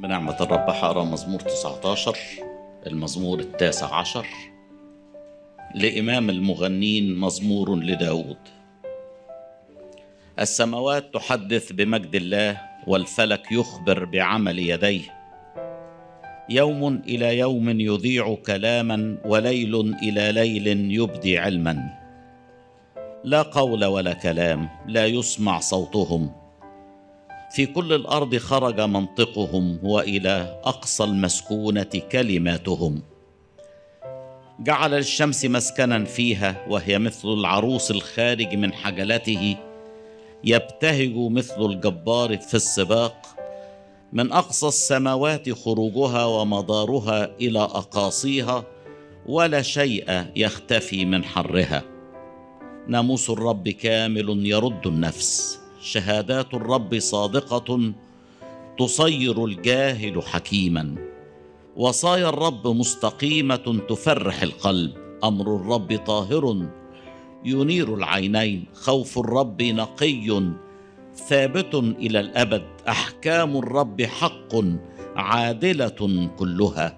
بنعمة الرب حقرا مزمور 19 المزمور التاسع عشر لإمام المغنين مزمور لداود السماوات تحدث بمجد الله والفلك يخبر بعمل يديه يوم إلى يوم يذيع كلاما وليل إلى ليل يبدي علما لا قول ولا كلام لا يسمع صوتهم في كل الارض خرج منطقهم والى اقصى المسكونه كلماتهم جعل للشمس مسكنا فيها وهي مثل العروس الخارج من حجلته يبتهج مثل الجبار في السباق من اقصى السماوات خروجها ومدارها الى اقاصيها ولا شيء يختفي من حرها ناموس الرب كامل يرد النفس شهادات الرب صادقه تصير الجاهل حكيما وصايا الرب مستقيمه تفرح القلب امر الرب طاهر ينير العينين خوف الرب نقي ثابت الى الابد احكام الرب حق عادله كلها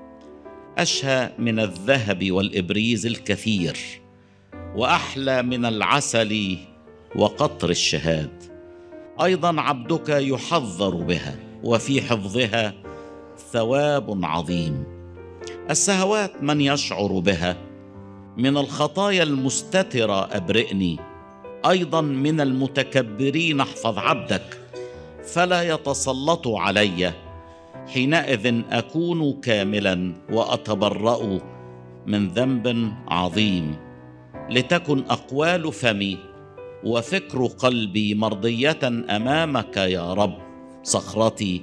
اشهى من الذهب والابريز الكثير واحلى من العسل وقطر الشهاد ايضا عبدك يحذر بها وفي حفظها ثواب عظيم السهوات من يشعر بها من الخطايا المستتره ابرئني ايضا من المتكبرين احفظ عبدك فلا يتسلطوا علي حينئذ اكون كاملا واتبرا من ذنب عظيم لتكن اقوال فمي وفكر قلبي مرضيه امامك يا رب صخرتي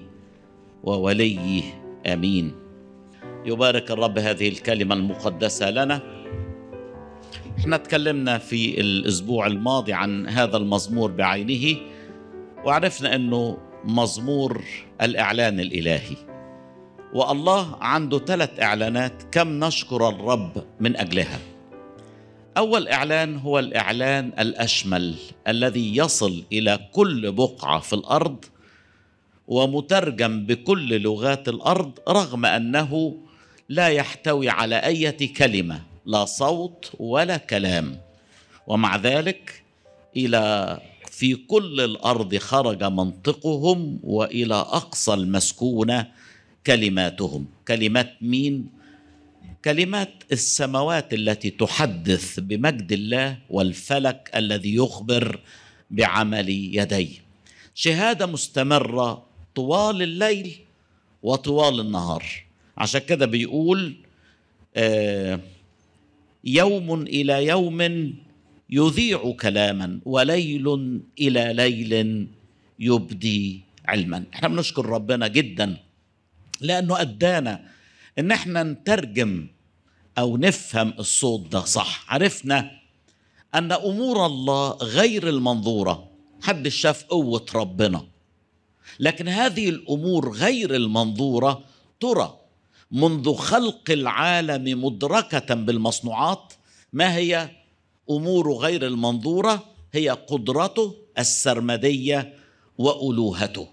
وولي امين يبارك الرب هذه الكلمه المقدسه لنا احنا تكلمنا في الاسبوع الماضي عن هذا المزمور بعينه وعرفنا انه مزمور الاعلان الالهي والله عنده ثلاث اعلانات كم نشكر الرب من اجلها اول اعلان هو الاعلان الاشمل الذي يصل الى كل بقعه في الارض ومترجم بكل لغات الارض رغم انه لا يحتوي على ايه كلمه لا صوت ولا كلام ومع ذلك الى في كل الارض خرج منطقهم والى اقصى المسكونه كلماتهم كلمات مين كلمات السماوات التي تحدث بمجد الله والفلك الذي يخبر بعمل يديه شهاده مستمره طوال الليل وطوال النهار عشان كده بيقول آه يوم الى يوم يذيع كلاما وليل الى ليل يبدي علما احنا بنشكر ربنا جدا لانه ادانا ان احنا نترجم او نفهم الصوت ده صح عرفنا ان امور الله غير المنظوره حد شاف قوه ربنا لكن هذه الامور غير المنظوره ترى منذ خلق العالم مدركه بالمصنوعات ما هي امور غير المنظوره هي قدرته السرمديه والوهته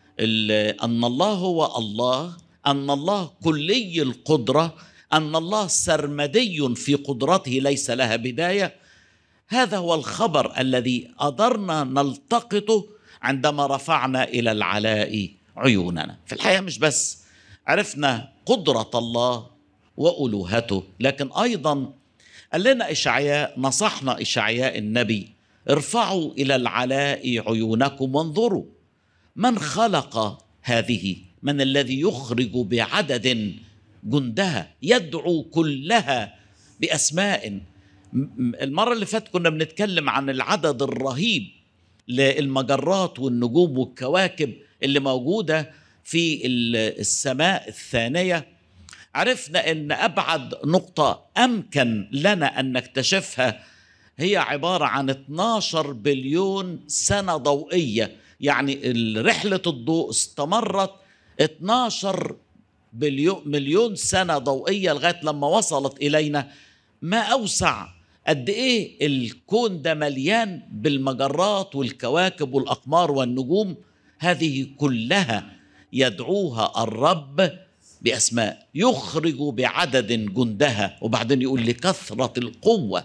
ان الله هو الله ان الله كلي القدره ان الله سرمدي في قدرته ليس لها بدايه هذا هو الخبر الذي قدرنا نلتقطه عندما رفعنا الى العلاء عيوننا في الحقيقه مش بس عرفنا قدره الله والوهته لكن ايضا قال لنا اشعياء نصحنا اشعياء النبي ارفعوا الى العلاء عيونكم وانظروا من خلق هذه من الذي يخرج بعدد جندها يدعو كلها باسماء المره اللي فاتت كنا بنتكلم عن العدد الرهيب للمجرات والنجوم والكواكب اللي موجوده في السماء الثانيه عرفنا ان ابعد نقطه امكن لنا ان نكتشفها هي عباره عن 12 بليون سنه ضوئيه يعني رحله الضوء استمرت 12 بليون مليون سنه ضوئيه لغايه لما وصلت الينا ما اوسع قد ايه الكون ده مليان بالمجرات والكواكب والاقمار والنجوم هذه كلها يدعوها الرب باسماء يخرج بعدد جندها وبعدين يقول لكثره القوه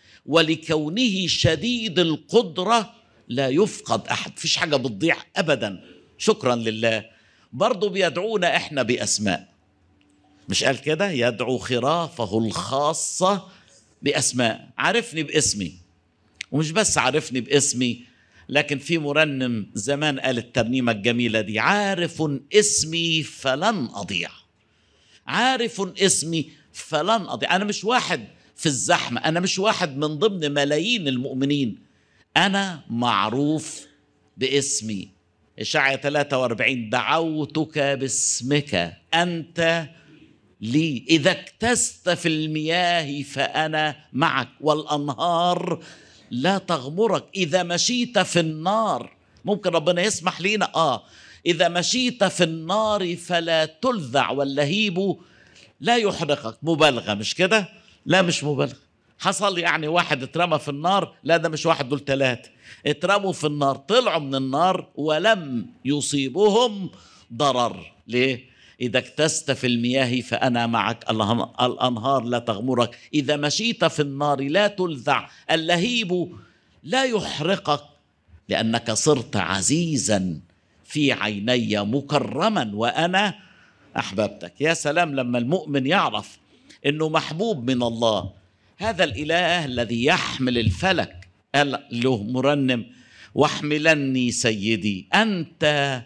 ولكونه شديد القدره لا يفقد احد فيش حاجه بتضيع ابدا شكرا لله برضه بيدعونا احنا باسماء مش قال كده يدعو خرافه الخاصه باسماء عرفني باسمي ومش بس عرفني باسمي لكن في مرنم زمان قال الترنيمه الجميله دي عارف اسمي فلن اضيع عارف اسمي فلن اضيع انا مش واحد في الزحمه انا مش واحد من ضمن ملايين المؤمنين انا معروف باسمي إشعيا 43 دعوتك باسمك أنت لي إذا اكتست في المياه فأنا معك والأنهار لا تغمرك إذا مشيت في النار ممكن ربنا يسمح لينا آه إذا مشيت في النار فلا تلذع واللهيب لا يحرقك مبالغة مش كده لا مش مبالغة حصل يعني واحد اترمى في النار لا ده مش واحد دول ثلاثة اترموا في النار طلعوا من النار ولم يصيبهم ضرر ليه إذا اكتست في المياه فأنا معك الأنهار لا تغمرك إذا مشيت في النار لا تلذع اللهيب لا يحرقك لأنك صرت عزيزا في عيني مكرما وأنا أحببتك يا سلام لما المؤمن يعرف أنه محبوب من الله هذا الإله الذي يحمل الفلك قال له مرنم واحملني سيدي أنت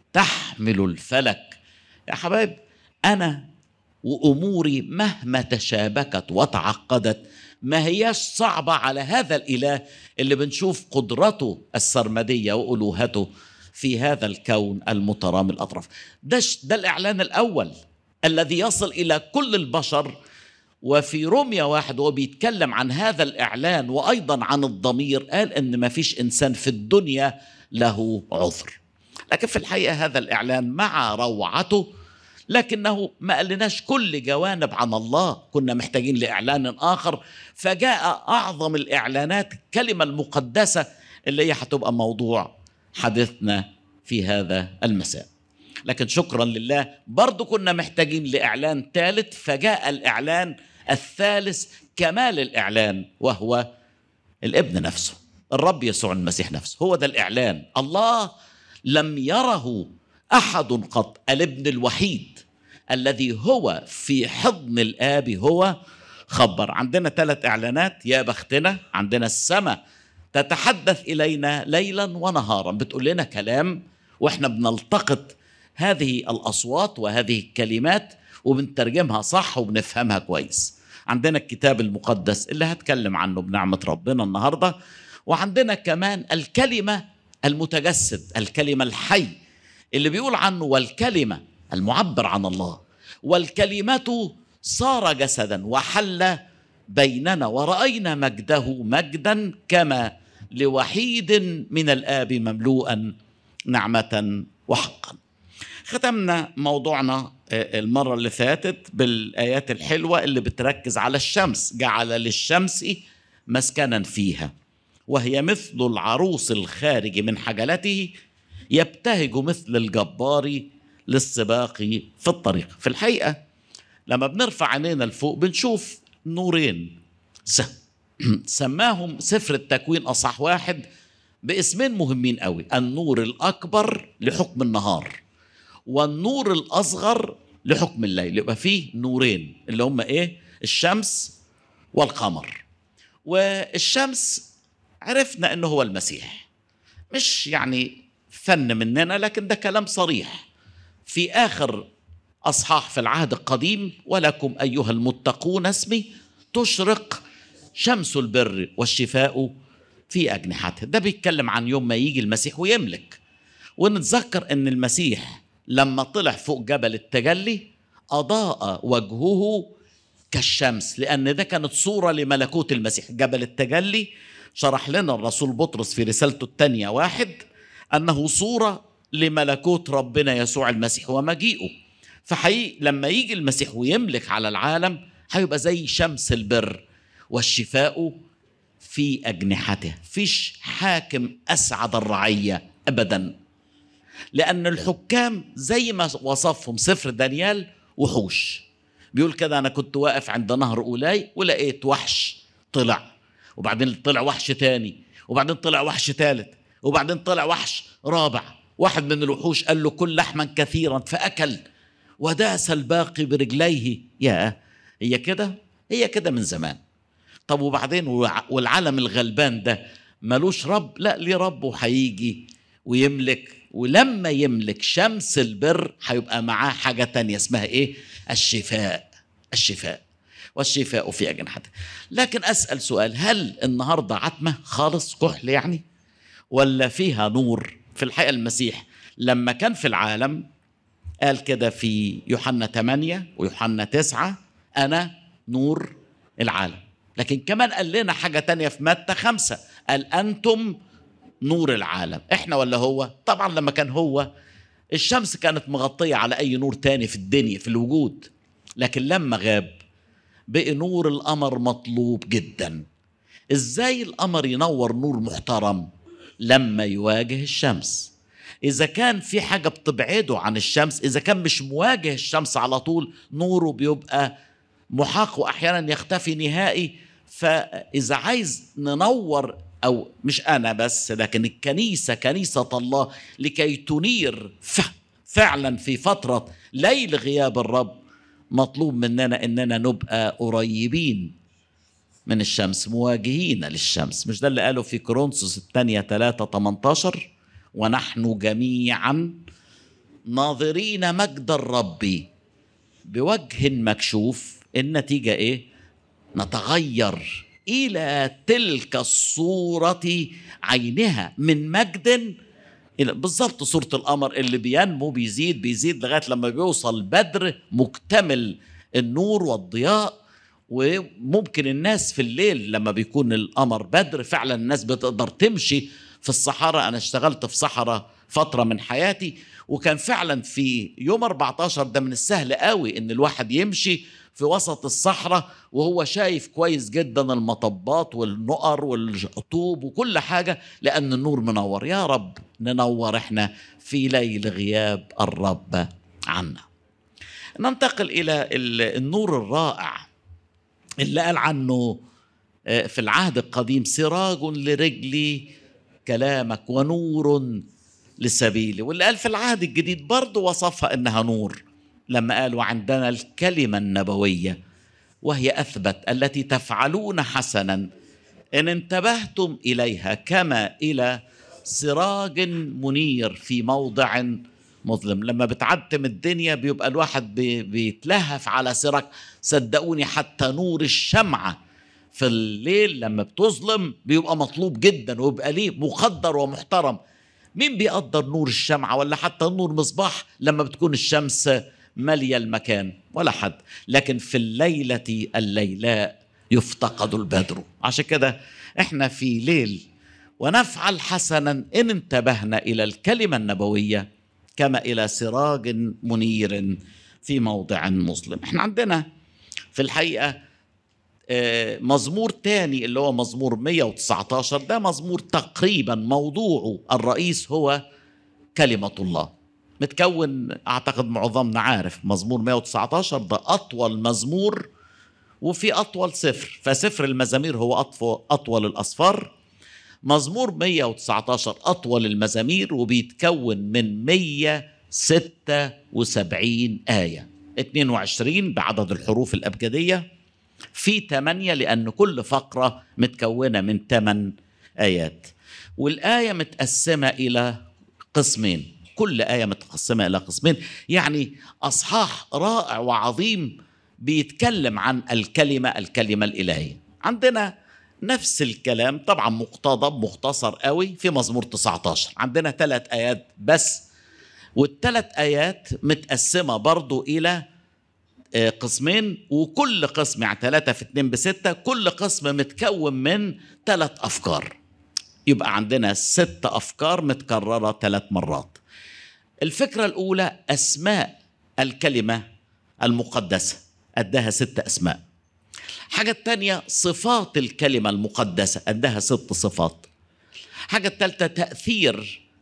تحمل الفلك يا حبايب أنا وأموري مهما تشابكت وتعقدت ما هياش صعبة على هذا الإله اللي بنشوف قدرته السرمدية وألوهته في هذا الكون المترام الأطراف ده, ده الإعلان الأول الذي يصل إلى كل البشر وفي روميا واحد وهو بيتكلم عن هذا الإعلان وأيضا عن الضمير قال إن ما فيش إنسان في الدنيا له عذر لكن في الحقيقة هذا الإعلان مع روعته لكنه ما قالناش كل جوانب عن الله كنا محتاجين لإعلان آخر فجاء أعظم الإعلانات الكلمة المقدسة اللي هي هتبقى موضوع حديثنا في هذا المساء لكن شكرا لله برضو كنا محتاجين لإعلان ثالث فجاء الإعلان الثالث كمال الإعلان وهو الابن نفسه الرب يسوع المسيح نفسه هو ده الإعلان الله لم يره أحد قط الابن الوحيد الذي هو في حضن الآب هو خبر عندنا ثلاث إعلانات يا بختنا عندنا السماء تتحدث إلينا ليلا ونهارا بتقول لنا كلام وإحنا بنلتقط هذه الأصوات وهذه الكلمات وبنترجمها صح وبنفهمها كويس عندنا الكتاب المقدس اللي هتكلم عنه بنعمة ربنا النهاردة وعندنا كمان الكلمة المتجسد الكلمة الحي اللي بيقول عنه والكلمة المعبر عن الله والكلمة صار جسدا وحل بيننا ورأينا مجده مجدا كما لوحيد من الآب مملوءا نعمة وحقا ختمنا موضوعنا المرة اللي فاتت بالآيات الحلوة اللي بتركز على الشمس جعل للشمس مسكنا فيها وهي مثل العروس الخارج من حجلته يبتهج مثل الجبار للسباق في الطريق في الحقيقة لما بنرفع عينينا لفوق بنشوف نورين سماهم سفر التكوين أصح واحد باسمين مهمين قوي النور الأكبر لحكم النهار والنور الأصغر لحكم الليل يبقى فيه نورين اللي هم إيه الشمس والقمر والشمس عرفنا انه هو المسيح مش يعني فن مننا لكن ده كلام صريح في اخر اصحاح في العهد القديم ولكم ايها المتقون اسمي تشرق شمس البر والشفاء في اجنحته ده بيتكلم عن يوم ما يجي المسيح ويملك ونتذكر ان المسيح لما طلع فوق جبل التجلي اضاء وجهه كالشمس لان ده كانت صوره لملكوت المسيح جبل التجلي شرح لنا الرسول بطرس في رسالته الثانية واحد أنه صورة لملكوت ربنا يسوع المسيح ومجيئه فحقيقي لما يجي المسيح ويملك على العالم هيبقى زي شمس البر والشفاء في أجنحته فيش حاكم أسعد الرعية أبدا لأن الحكام زي ما وصفهم سفر دانيال وحوش بيقول كده أنا كنت واقف عند نهر أولاي ولقيت وحش طلع وبعدين طلع وحش تاني وبعدين طلع وحش تالت وبعدين طلع وحش رابع واحد من الوحوش قال له كل لحما كثيرا فأكل وداس الباقي برجليه يا هي كده هي كده من زمان طب وبعدين والعالم الغلبان ده ملوش رب لا ليه رب وهيجي ويملك ولما يملك شمس البر هيبقى معاه حاجة تانية اسمها ايه الشفاء الشفاء والشفاء في أجنحته لكن أسأل سؤال هل النهاردة عتمة خالص كحل يعني ولا فيها نور في الحقيقة المسيح لما كان في العالم قال كده في يوحنا 8 ويوحنا 9 أنا نور العالم لكن كمان قال لنا حاجة تانية في متى خمسة قال أنتم نور العالم إحنا ولا هو طبعا لما كان هو الشمس كانت مغطية على أي نور تاني في الدنيا في الوجود لكن لما غاب بقي نور القمر مطلوب جدا ازاي القمر ينور نور محترم لما يواجه الشمس اذا كان في حاجه بتبعده عن الشمس اذا كان مش مواجه الشمس على طول نوره بيبقى محاق واحيانا يختفي نهائي فاذا عايز ننور او مش انا بس لكن الكنيسه كنيسه الله لكي تنير فعلا في فتره ليل غياب الرب مطلوب مننا اننا نبقى قريبين من الشمس مواجهين للشمس مش ده اللي قاله في كورنثوس الثانية 3 18 ونحن جميعا ناظرين مجد الرب بوجه مكشوف النتيجة ايه نتغير إلى تلك الصورة عينها من مجد بالظبط صورة القمر اللي بينمو بيزيد بيزيد لغاية لما بيوصل بدر مكتمل النور والضياء وممكن الناس في الليل لما بيكون القمر بدر فعلا الناس بتقدر تمشي في الصحراء أنا اشتغلت في صحراء فترة من حياتي وكان فعلا في يوم 14 ده من السهل قوي ان الواحد يمشي في وسط الصحراء وهو شايف كويس جدا المطبات والنقر والطوب وكل حاجة لأن النور منور يا رب ننور احنا في ليل غياب الرب عنا ننتقل إلى النور الرائع اللي قال عنه في العهد القديم سراج لرجلي كلامك ونور لسبيلي واللي قال في العهد الجديد برضه وصفها انها نور لما قال وعندنا الكلمه النبويه وهي اثبت التي تفعلون حسنا ان انتبهتم اليها كما الى سراج منير في موضع مظلم لما بتعتم الدنيا بيبقى الواحد بيتلهف على سراج صدقوني حتى نور الشمعه في الليل لما بتظلم بيبقى مطلوب جدا ويبقى ليه مقدر ومحترم مين بيقدر نور الشمعة ولا حتى نور مصباح لما بتكون الشمس مالية المكان ولا حد لكن في الليلة الليلاء يفتقد البدر عشان كده احنا في ليل ونفعل حسنا ان انتبهنا الى الكلمة النبوية كما الى سراج منير في موضع مظلم احنا عندنا في الحقيقة مزمور تاني اللي هو مزمور 119 ده مزمور تقريبا موضوعه الرئيس هو كلمة الله متكون أعتقد معظمنا عارف مزمور 119 ده أطول مزمور وفي أطول سفر فسفر المزامير هو أطول, أطول الأصفار مزمور 119 أطول المزامير وبيتكون من 176 آية 22 بعدد الحروف الأبجدية في ثمانية لأن كل فقرة متكونة من ثمان آيات والآية متقسمة إلى قسمين كل آية متقسمة إلى قسمين يعني أصحاح رائع وعظيم بيتكلم عن الكلمة الكلمة الإلهية عندنا نفس الكلام طبعا مقتضب مختصر قوي في مزمور 19 عندنا ثلاث آيات بس والثلاث آيات متقسمة برضو إلى قسمين وكل قسم يعني ثلاثة في اتنين بستة كل قسم متكون من ثلاث أفكار يبقى عندنا ست أفكار متكررة ثلاث مرات الفكرة الأولى أسماء الكلمة المقدسة أداها ست أسماء حاجة الثانية صفات الكلمة المقدسة أداها ست صفات حاجة الثالثة تأثير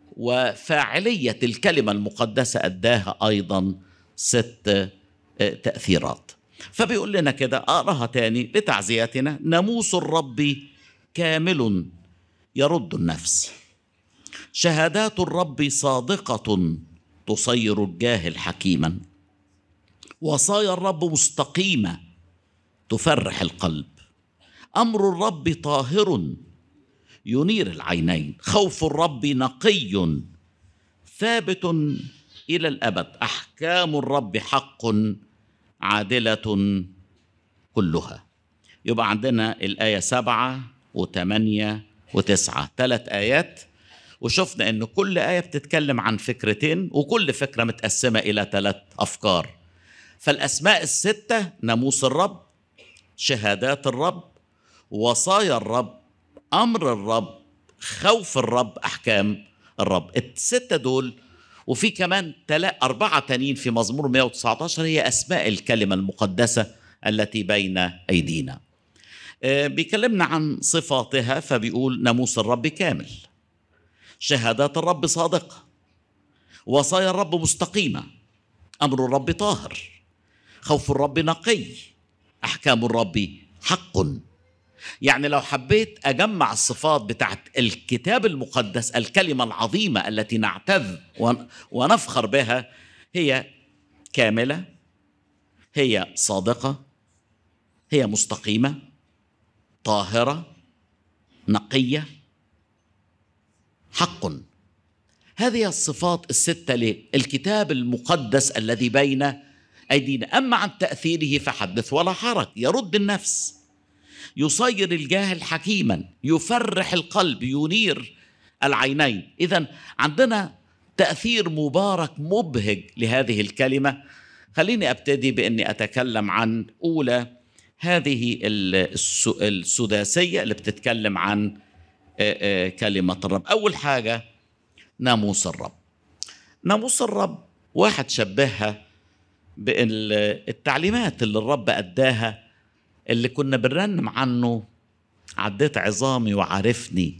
وفاعلية الكلمة المقدسة أداها أيضا ست تأثيرات فبيقول لنا كده أقراها تاني لتعزيتنا ناموس الرب كامل يرد النفس شهادات الرب صادقة تصير الجاهل حكيما وصايا الرب مستقيمة تفرح القلب أمر الرب طاهر ينير العينين خوف الرب نقي ثابت إلى الأبد أحكام الرب حق عادلة كلها يبقى عندنا الآية سبعة وثمانية وتسعة ثلاث آيات وشفنا أن كل آية بتتكلم عن فكرتين وكل فكرة متقسمة إلى ثلاث أفكار فالأسماء الستة ناموس الرب شهادات الرب وصايا الرب أمر الرب خوف الرب أحكام الرب الستة دول وفي كمان تلا أربعة تانيين في مزمور 119 هي أسماء الكلمة المقدسة التي بين أيدينا بيكلمنا عن صفاتها فبيقول ناموس الرب كامل شهادات الرب صادقة وصايا الرب مستقيمة أمر الرب طاهر خوف الرب نقي أحكام الرب حق يعني لو حبيت أجمع الصفات بتاعت الكتاب المقدس الكلمة العظيمة التي نعتذ ونفخر بها هي كاملة هي صادقة هي مستقيمة طاهرة نقية حق هذه الصفات الستة للكتاب المقدس الذي بين أيدينا أما عن تأثيره فحدث ولا حرج يرد النفس يصير الجاهل حكيما يفرح القلب ينير العينين إذا عندنا تأثير مبارك مبهج لهذه الكلمة خليني أبتدي بأني أتكلم عن أولى هذه السداسية اللي بتتكلم عن كلمة الرب أول حاجة ناموس الرب ناموس الرب واحد شبهها بالتعليمات اللي الرب أداها اللي كنا بنرنم عنه عديت عظامي وعارفني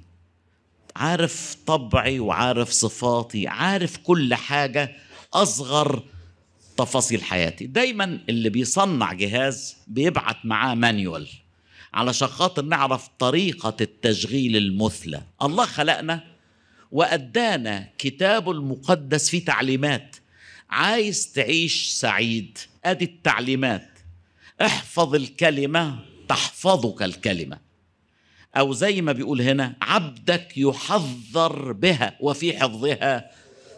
عارف طبعي وعارف صفاتي عارف كل حاجة أصغر تفاصيل حياتي دايما اللي بيصنع جهاز بيبعت معاه مانيوال علشان خاطر نعرف طريقة التشغيل المثلى الله خلقنا وأدانا كتابه المقدس فيه تعليمات عايز تعيش سعيد أدي التعليمات احفظ الكلمة تحفظك الكلمة أو زي ما بيقول هنا عبدك يحذر بها وفي حفظها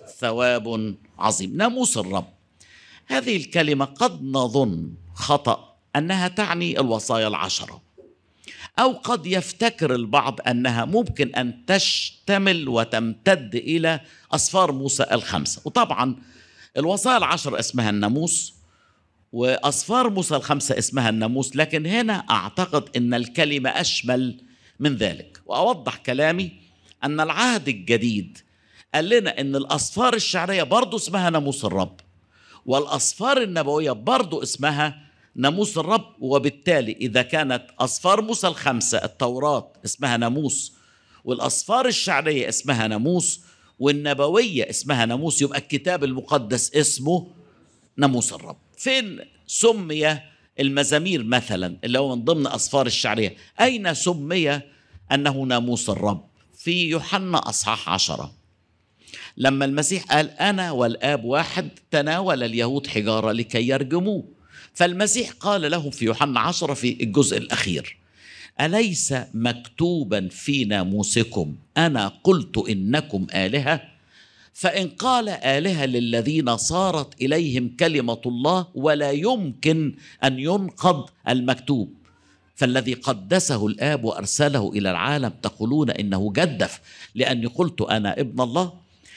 ثواب عظيم ناموس الرب هذه الكلمة قد نظن خطأ أنها تعني الوصايا العشرة أو قد يفتكر البعض أنها ممكن أن تشتمل وتمتد إلى أسفار موسى الخمسة وطبعا الوصايا العشر اسمها الناموس وأسفار موسى الخمسة اسمها الناموس لكن هنا أعتقد أن الكلمة أشمل من ذلك وأوضح كلامي أن العهد الجديد قال لنا أن الأسفار الشعرية برضو اسمها ناموس الرب والأسفار النبوية برضو اسمها ناموس الرب وبالتالي إذا كانت أسفار موسى الخمسة التوراة اسمها ناموس والأسفار الشعرية اسمها ناموس والنبوية اسمها ناموس يبقى الكتاب المقدس اسمه ناموس الرب فين سمي المزامير مثلا اللي هو من ضمن أسفار الشعرية أين سمي أنه ناموس الرب في يوحنا أصحاح عشرة لما المسيح قال أنا والآب واحد تناول اليهود حجارة لكي يرجموه فالمسيح قال لهم في يوحنا عشرة في الجزء الأخير أليس مكتوبا في ناموسكم أنا قلت إنكم آلهة فإن قال آلهة للذين صارت إليهم كلمة الله ولا يمكن أن ينقض المكتوب فالذي قدسه الآب وأرسله إلى العالم تقولون إنه جدف لأني قلت أنا ابن الله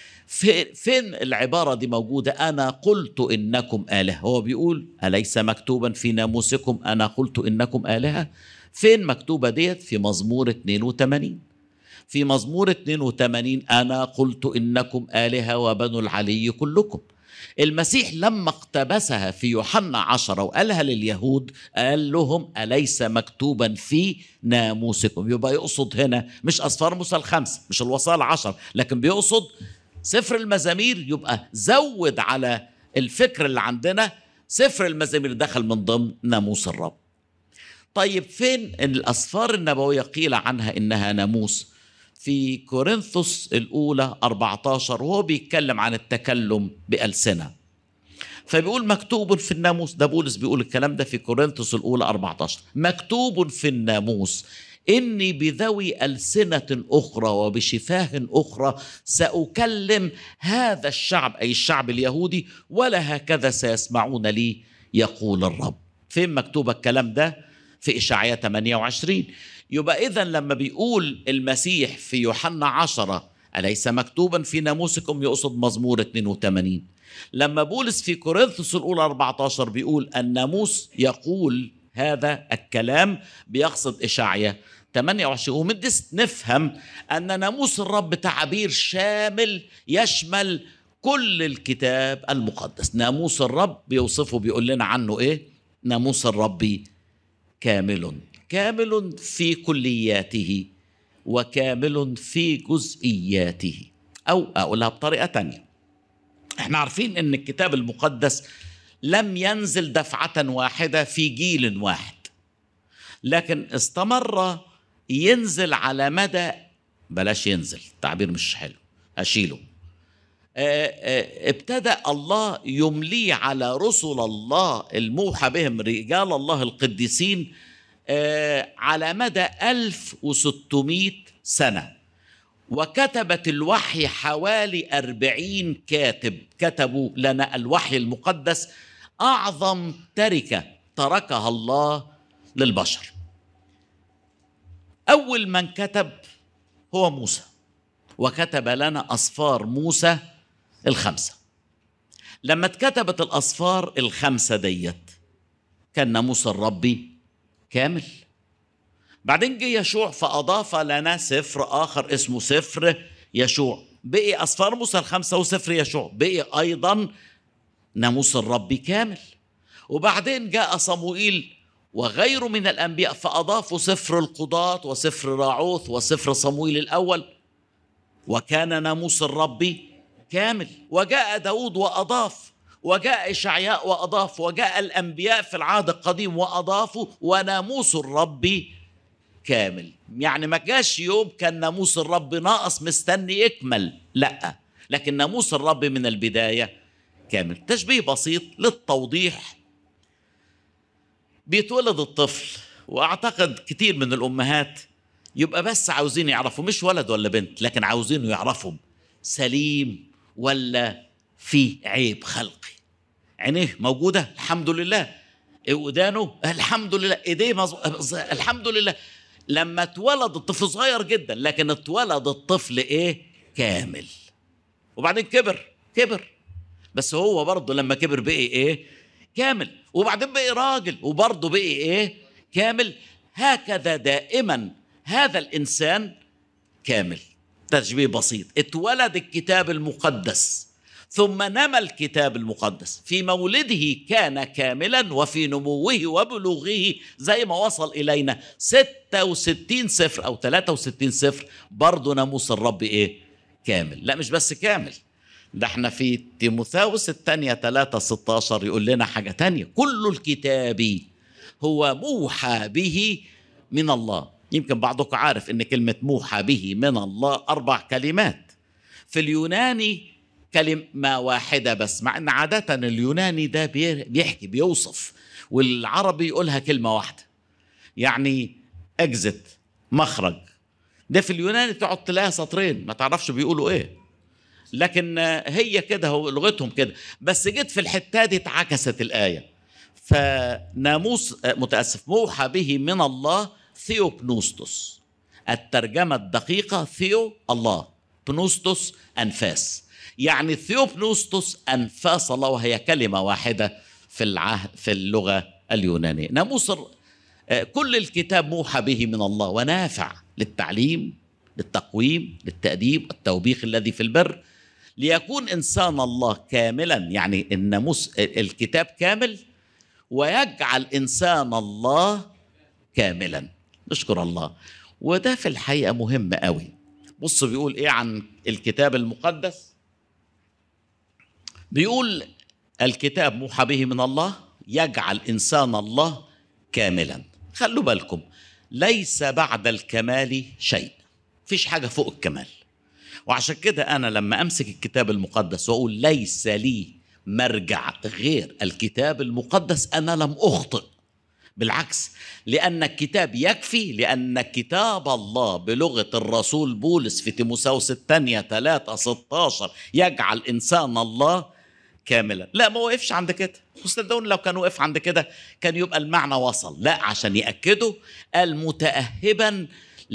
فين العبارة دي موجودة أنا قلت إنكم آلهة هو بيقول أليس مكتوبا في ناموسكم أنا قلت إنكم آلهة فين مكتوبة ديت في مزمور 82 في مزمور 82 أنا قلت إنكم آلهة وبنو العلي كلكم المسيح لما اقتبسها في يوحنا عشرة وقالها لليهود قال لهم أليس مكتوبا في ناموسكم يبقى يقصد هنا مش أسفار موسى الخمس مش الوصايا العشر لكن بيقصد سفر المزامير يبقى زود على الفكر اللي عندنا سفر المزامير دخل من ضمن ناموس الرب طيب فين الأسفار النبوية قيل عنها إنها ناموس في كورنثوس الأولى 14 وهو بيتكلم عن التكلم بألسنة فبيقول مكتوب في الناموس ده بولس بيقول الكلام ده في كورنثوس الأولى 14 مكتوب في الناموس إني بذوي ألسنة أخرى وبشفاه أخرى سأكلم هذا الشعب أي الشعب اليهودي ولا هكذا سيسمعون لي يقول الرب فين مكتوب الكلام ده في إشعياء 28 يبقى إذا لما بيقول المسيح في يوحنا 10 أليس مكتوبا في ناموسكم يقصد مزمور 82 لما بولس في كورنثوس الأولى 14 بيقول الناموس يقول هذا الكلام بيقصد إشعياء 28 ومدس نفهم أن ناموس الرب تعبير شامل يشمل كل الكتاب المقدس ناموس الرب بيوصفه بيقول لنا عنه إيه ناموس الرب كامل كامل في كلياته وكامل في جزئياته أو أقولها بطريقة تانية احنا عارفين ان الكتاب المقدس لم ينزل دفعة واحدة في جيل واحد لكن استمر ينزل على مدى بلاش ينزل تعبير مش حلو أشيله ابتدأ الله يمليه على رسل الله الموحى بهم رجال الله القديسين على مدى 1600 سنة وكتبت الوحي حوالي أربعين كاتب كتبوا لنا الوحي المقدس أعظم تركة تركها الله للبشر أول من كتب هو موسى وكتب لنا أصفار موسى الخمسة لما اتكتبت الأصفار الخمسة ديت كان ناموس الربي كامل بعدين جه يشوع فأضاف لنا سفر آخر اسمه سفر يشوع بقي أصفار موسى الخمسة وسفر يشوع بقي أيضا ناموس الرب كامل وبعدين جاء صموئيل وغيره من الأنبياء فأضافوا سفر القضاة وسفر راعوث وسفر صموئيل الأول وكان ناموس الرب كامل وجاء داود وأضاف وجاء إشعياء وأضاف وجاء الأنبياء في العهد القديم وأضافوا وناموس الرب كامل يعني ما جاش يوم كان ناموس الرب ناقص مستني يكمل لا لكن ناموس الرب من البداية كامل تشبيه بسيط للتوضيح بيتولد الطفل واعتقد كتير من الامهات يبقى بس عاوزين يعرفوا مش ولد ولا بنت لكن عاوزينه يعرفوا سليم ولا في عيب خلقي عينيه موجوده الحمد لله ودانه الحمد لله ايديه مز... الحمد لله لما اتولد الطفل صغير جدا لكن اتولد الطفل ايه كامل وبعدين كبر كبر بس هو برضه لما كبر بقي ايه كامل وبعدين بقي راجل وبرضه بقي ايه كامل هكذا دائما هذا الانسان كامل تشبيه بسيط اتولد الكتاب المقدس ثم نمى الكتاب المقدس في مولده كان كاملا وفي نموه وبلوغه زي ما وصل إلينا 66 سفر أو 63 سفر برضه ناموس الرب إيه كامل لا مش بس كامل ده احنا في تيموثاوس الثانية 3 16 يقول لنا حاجة تانية كل الكتاب هو موحى به من الله يمكن بعضكم عارف ان كلمة موحى به من الله أربع كلمات في اليوناني كلمة واحدة بس مع ان عادة اليوناني ده بيحكي بيوصف والعربي يقولها كلمة واحدة يعني اكزت مخرج ده في اليوناني تقعد تلاقيها سطرين ما تعرفش بيقولوا ايه لكن هي كده هو لغتهم كده بس جيت في الحتة دي اتعكست الآية فناموس متأسف موحى به من الله ثيوبنوستوس الترجمة الدقيقة ثيو الله بنوستوس أنفاس يعني ثيوبنوستوس أنفاس الله وهي كلمة واحدة في العهد في اللغة اليونانية ناموس كل الكتاب موحى به من الله ونافع للتعليم للتقويم للتأديب التوبيخ الذي في البر ليكون إنسان الله كاملا يعني الناموس الكتاب كامل ويجعل إنسان الله كاملا نشكر الله وده في الحقيقة مهم قوي بص بيقول إيه عن الكتاب المقدس بيقول الكتاب موحى به من الله يجعل انسان الله كاملا خلوا بالكم ليس بعد الكمال شيء فيش حاجه فوق الكمال وعشان كده انا لما امسك الكتاب المقدس واقول ليس لي مرجع غير الكتاب المقدس انا لم اخطئ بالعكس لأن الكتاب يكفي لأن كتاب الله بلغة الرسول بولس في تيموساوس الثانية 3 16 يجعل إنسان الله كاملا لا ما وقفش عند كده وصدقوني لو كان وقف عند كده كان يبقى المعنى وصل لا عشان يأكده قال متأهبا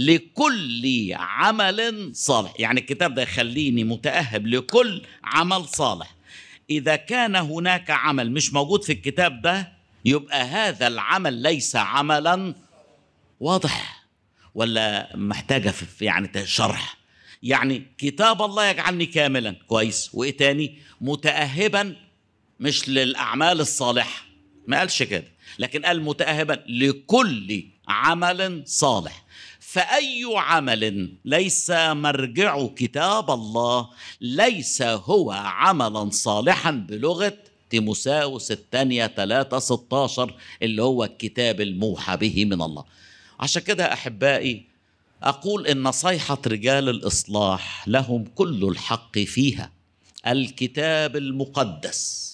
لكل عمل صالح يعني الكتاب ده يخليني متأهب لكل عمل صالح إذا كان هناك عمل مش موجود في الكتاب ده يبقى هذا العمل ليس عملا واضح ولا محتاجة في يعني شرح يعني كتاب الله يجعلني كاملا كويس وإيه تاني متأهبا مش للأعمال الصالحة ما قالش كده لكن قال متأهبا لكل عمل صالح فأي عمل ليس مرجع كتاب الله ليس هو عملا صالحا بلغة تيموساوس الثانية 3 16 اللي هو الكتاب الموحى به من الله عشان كده أحبائي أقول إن نصيحة رجال الإصلاح لهم كل الحق فيها الكتاب المقدس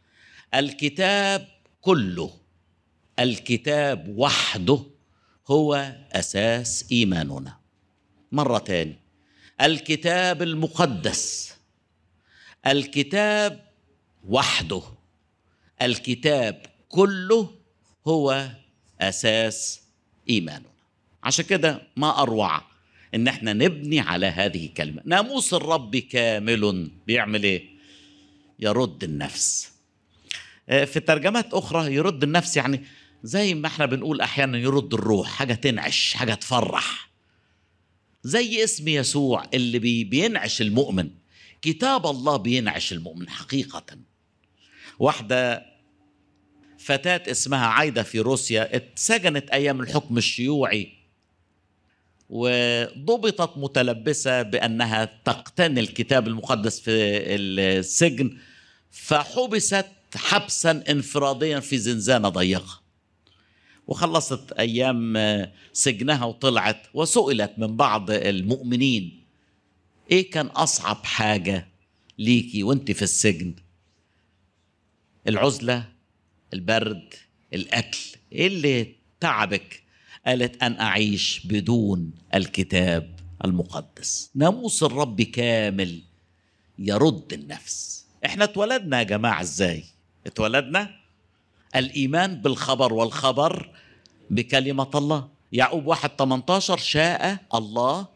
الكتاب كله الكتاب وحده هو أساس إيماننا مرة تاني الكتاب المقدس الكتاب وحده الكتاب كله هو اساس ايماننا عشان كده ما اروع ان احنا نبني على هذه الكلمه ناموس الرب كامل بيعمل ايه يرد النفس في ترجمات اخرى يرد النفس يعني زي ما احنا بنقول احيانا يرد الروح حاجه تنعش حاجه تفرح زي اسم يسوع اللي بي بينعش المؤمن كتاب الله بينعش المؤمن حقيقه واحدة فتاة اسمها عايدة في روسيا اتسجنت أيام الحكم الشيوعي وضبطت متلبسة بأنها تقتني الكتاب المقدس في السجن فحبست حبسا انفراديا في زنزانة ضيقة وخلصت أيام سجنها وطلعت وسئلت من بعض المؤمنين إيه كان أصعب حاجة ليكي وانت في السجن العزلة البرد الأكل إيه اللي تعبك قالت أن أعيش بدون الكتاب المقدس ناموس الرب كامل يرد النفس احنا اتولدنا يا جماعة ازاي اتولدنا الإيمان بالخبر والخبر بكلمة الله يعقوب واحد 18 شاء الله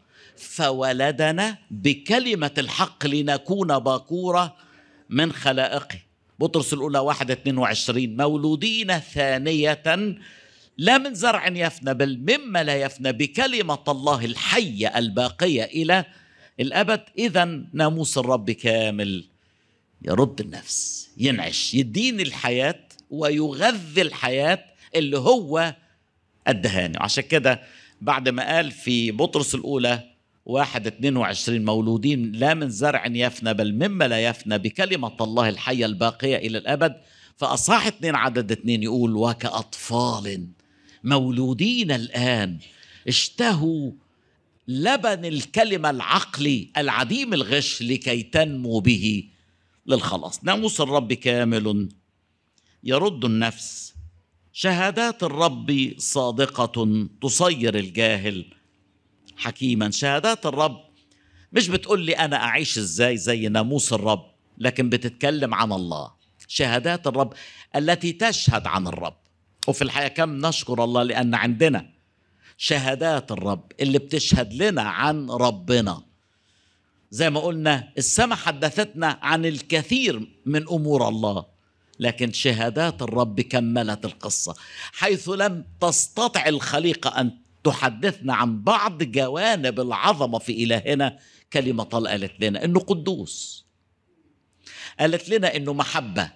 فولدنا بكلمة الحق لنكون باكورة من خلائقه بطرس الأولى واحد 22 مولودين ثانية لا من زرع يفنى بل مما لا يفنى بكلمة الله الحية الباقية إلى الأبد إذا ناموس الرب كامل يرد النفس ينعش يديني الحياة ويغذي الحياة اللي هو الدهاني عشان كده بعد ما قال في بطرس الأولى واحد 22 مولودين لا من زرع يفنى بل مما لا يفنى بكلمة الله الحية الباقية إلى الأبد فأصح اتنين عدد اتنين يقول وكأطفال مولودين الآن اشتهوا لبن الكلمة العقلي العديم الغش لكي تنمو به للخلاص ناموس الرب كامل يرد النفس شهادات الرب صادقة تصير الجاهل حكيما شهادات الرب مش بتقول لي أنا أعيش إزاي زي ناموس الرب لكن بتتكلم عن الله شهادات الرب التي تشهد عن الرب وفي الحقيقة كم نشكر الله لأن عندنا شهادات الرب اللي بتشهد لنا عن ربنا زي ما قلنا السماء حدثتنا عن الكثير من امور الله لكن شهادات الرب كملت القصه حيث لم تستطع الخليقه ان تحدثنا عن بعض جوانب العظمه في الهنا كلمه الله قالت لنا انه قدوس قالت لنا انه محبه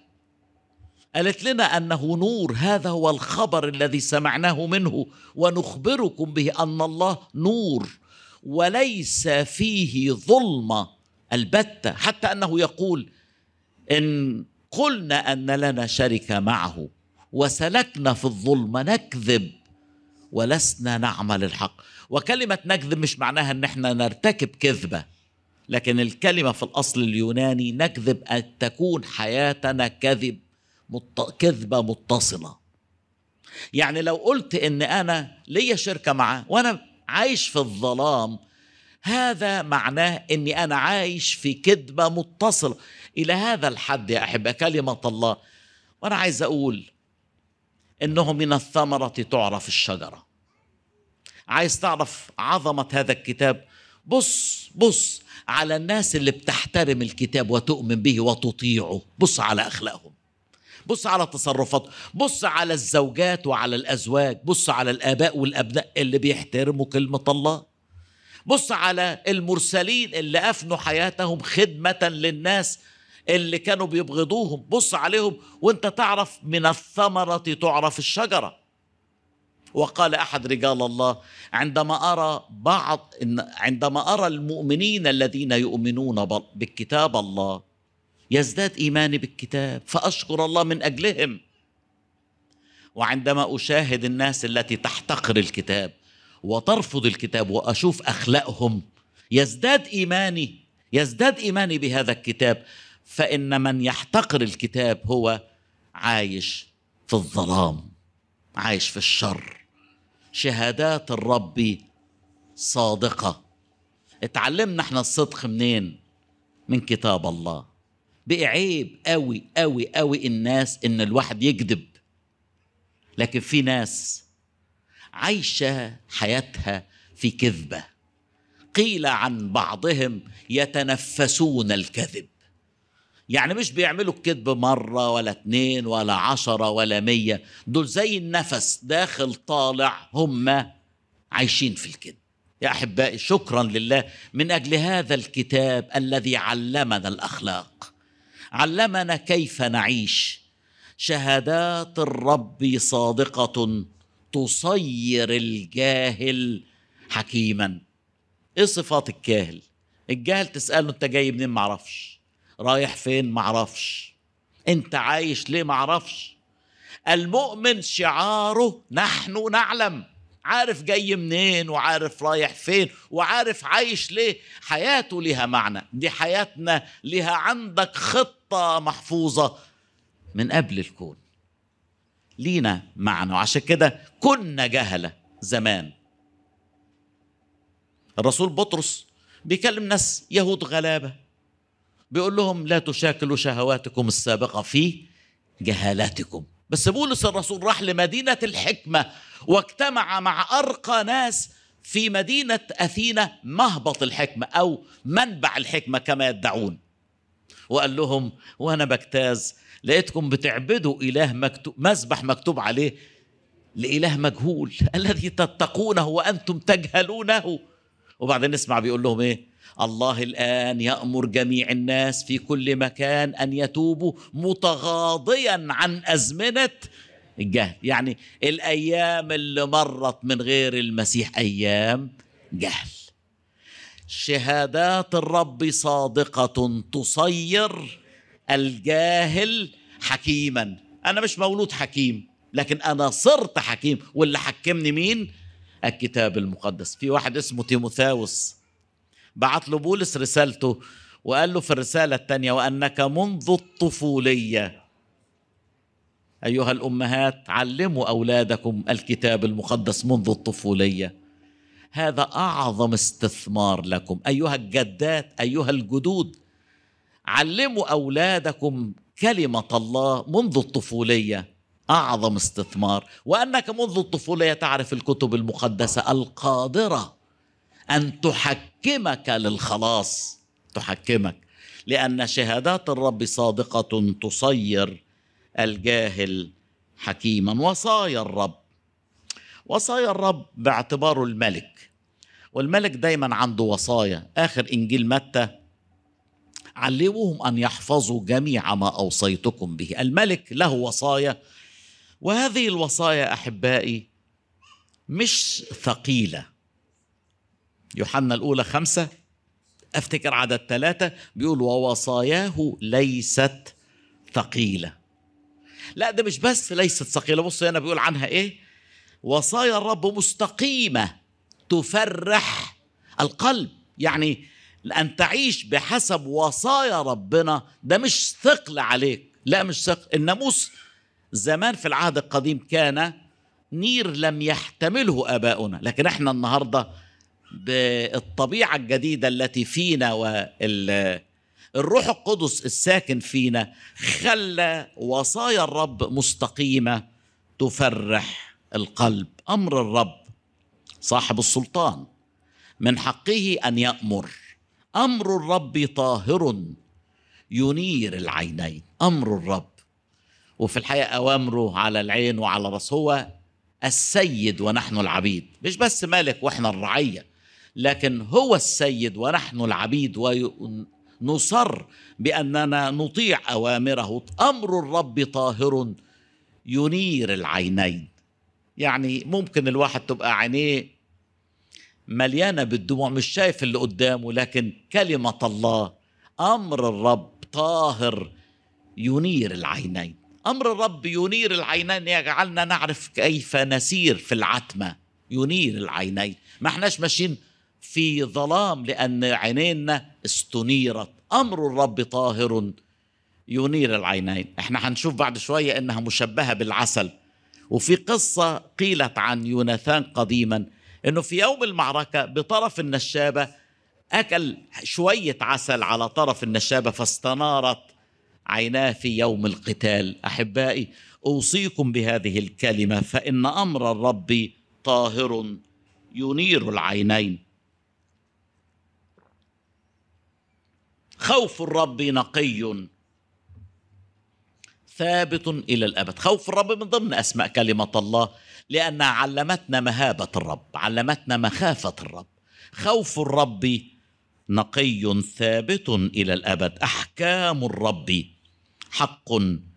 قالت لنا انه نور هذا هو الخبر الذي سمعناه منه ونخبركم به ان الله نور وليس فيه ظلمه البته حتى انه يقول ان قلنا ان لنا شركه معه وسلكنا في الظلم نكذب ولسنا نعمل الحق وكلمه نكذب مش معناها ان احنا نرتكب كذبه لكن الكلمه في الاصل اليوناني نكذب ان تكون حياتنا كذب مت... كذبه متصله يعني لو قلت ان انا ليا شركه معاه وانا عايش في الظلام هذا معناه اني انا عايش في كذبه متصله الى هذا الحد يا احبه كلمه الله وانا عايز اقول انه من الثمره تعرف الشجره عايز تعرف عظمه هذا الكتاب بص بص على الناس اللي بتحترم الكتاب وتؤمن به وتطيعه بص على اخلاقهم بص على تصرفات بص على الزوجات وعلى الازواج بص على الاباء والابناء اللي بيحترموا كلمه الله بص على المرسلين اللي افنوا حياتهم خدمه للناس اللي كانوا بيبغضوهم بص عليهم وانت تعرف من الثمره تعرف الشجره وقال احد رجال الله عندما ارى بعض إن عندما ارى المؤمنين الذين يؤمنون بالكتاب الله يزداد ايماني بالكتاب فاشكر الله من اجلهم وعندما اشاهد الناس التي تحتقر الكتاب وترفض الكتاب واشوف اخلاقهم يزداد ايماني يزداد ايماني بهذا الكتاب فان من يحتقر الكتاب هو عايش في الظلام عايش في الشر شهادات الرب صادقه اتعلمنا احنا الصدق منين من كتاب الله بقى عيب قوي قوي قوي الناس ان الواحد يكذب لكن في ناس عايشه حياتها في كذبه قيل عن بعضهم يتنفسون الكذب يعني مش بيعملوا الكذب مرة ولا اتنين ولا عشرة ولا مية دول زي النفس داخل طالع هم عايشين في الكذب يا أحبائي شكرا لله من أجل هذا الكتاب الذي علمنا الأخلاق علمنا كيف نعيش شهادات الرب صادقة تصير الجاهل حكيما ايه صفات الجاهل الجاهل تسأله انت جاي منين معرفش رايح فين معرفش انت عايش ليه معرفش المؤمن شعاره نحن نعلم عارف جاي منين وعارف رايح فين وعارف عايش ليه حياته لها معنى دي حياتنا لها عندك خطة محفوظة من قبل الكون لينا معنى وعشان كده كنا جهلة زمان الرسول بطرس بيكلم ناس يهود غلابة بيقول لهم لا تشاكلوا شهواتكم السابقة في جهالاتكم بس بولس الرسول راح لمدينة الحكمة واجتمع مع أرقى ناس في مدينة أثينا مهبط الحكمة أو منبع الحكمة كما يدعون وقال لهم وأنا بجتاز لقيتكم بتعبدوا إله مكتوب مذبح مكتوب عليه لإله مجهول الذي تتقونه وأنتم تجهلونه وبعدين نسمع بيقول لهم إيه الله الآن يأمر جميع الناس في كل مكان أن يتوبوا متغاضيا عن أزمنة الجهل يعني الأيام اللي مرت من غير المسيح أيام جهل شهادات الرب صادقة تصير الجاهل حكيما أنا مش مولود حكيم لكن أنا صرت حكيم واللي حكمني مين الكتاب المقدس في واحد اسمه تيموثاوس بعت له بولس رسالته وقال له في الرسالة الثانية وأنك منذ الطفولية أيها الأمهات علموا أولادكم الكتاب المقدس منذ الطفولية هذا أعظم استثمار لكم أيها الجدات أيها الجدود علموا أولادكم كلمة الله منذ الطفولية أعظم استثمار وأنك منذ الطفولية تعرف الكتب المقدسة القادرة أن تحكمك للخلاص تحكمك لأن شهادات الرب صادقة تصير الجاهل حكيما وصايا الرب وصايا الرب باعتباره الملك والملك دايما عنده وصايا آخر إنجيل متى علموهم أن يحفظوا جميع ما أوصيتكم به الملك له وصايا وهذه الوصايا أحبائي مش ثقيلة يوحنا الأولى خمسة أفتكر عدد ثلاثة بيقول ووصاياه ليست ثقيله لا ده مش بس ليست ثقيله بص هنا بيقول عنها ايه وصايا الرب مستقيمه تفرح القلب يعني ان تعيش بحسب وصايا ربنا ده مش ثقل عليك لا مش ثقل الناموس زمان في العهد القديم كان نير لم يحتمله اباؤنا لكن احنا النهارده بالطبيعه الجديده التي فينا والروح القدس الساكن فينا خلى وصايا الرب مستقيمه تفرح القلب امر الرب صاحب السلطان من حقه ان يامر امر الرب طاهر ينير العينين امر الرب وفي الحقيقه اوامره على العين وعلى الراس هو السيد ونحن العبيد مش بس مالك واحنا الرعيه لكن هو السيد ونحن العبيد ونصر باننا نطيع اوامره امر الرب طاهر ينير العينين يعني ممكن الواحد تبقى عينيه مليانه بالدموع مش شايف اللي قدامه لكن كلمه الله امر الرب طاهر ينير العينين امر الرب ينير العينين يجعلنا نعرف كيف نسير في العتمه ينير العينين ما احناش ماشيين في ظلام لان عينينا استنيرت امر الرب طاهر ينير العينين احنا هنشوف بعد شويه انها مشبهه بالعسل وفي قصه قيلت عن يوناثان قديما انه في يوم المعركه بطرف النشابه اكل شويه عسل على طرف النشابه فاستنارت عيناه في يوم القتال احبائي اوصيكم بهذه الكلمه فان امر الرب طاهر ينير العينين خوف الرب نقي ثابت الى الابد خوف الرب من ضمن اسماء كلمه الله لانها علمتنا مهابه الرب علمتنا مخافه الرب خوف الرب نقي ثابت الى الابد احكام الرب حق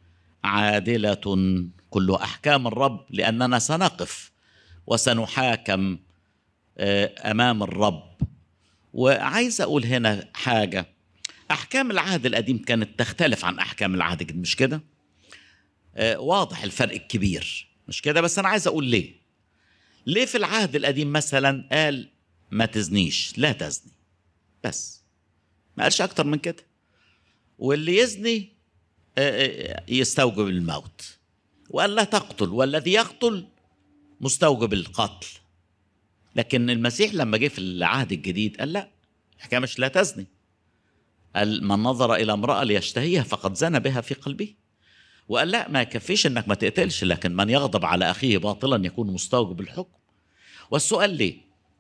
عادله كل احكام الرب لاننا سنقف وسنحاكم امام الرب وعايز اقول هنا حاجه احكام العهد القديم كانت تختلف عن احكام العهد الجديد مش كده واضح الفرق الكبير مش كده بس انا عايز اقول ليه ليه في العهد القديم مثلا قال ما تزنيش لا تزني بس ما قالش اكتر من كده واللي يزني يستوجب الموت وقال لا تقتل والذي يقتل مستوجب القتل لكن المسيح لما جه في العهد الجديد قال لا الحكايه مش لا تزني قال من نظر الى امراه ليشتهيها فقد زنى بها في قلبه وقال لا ما يكفيش انك ما تقتلش لكن من يغضب على اخيه باطلا يكون مستوجب الحكم والسؤال ليه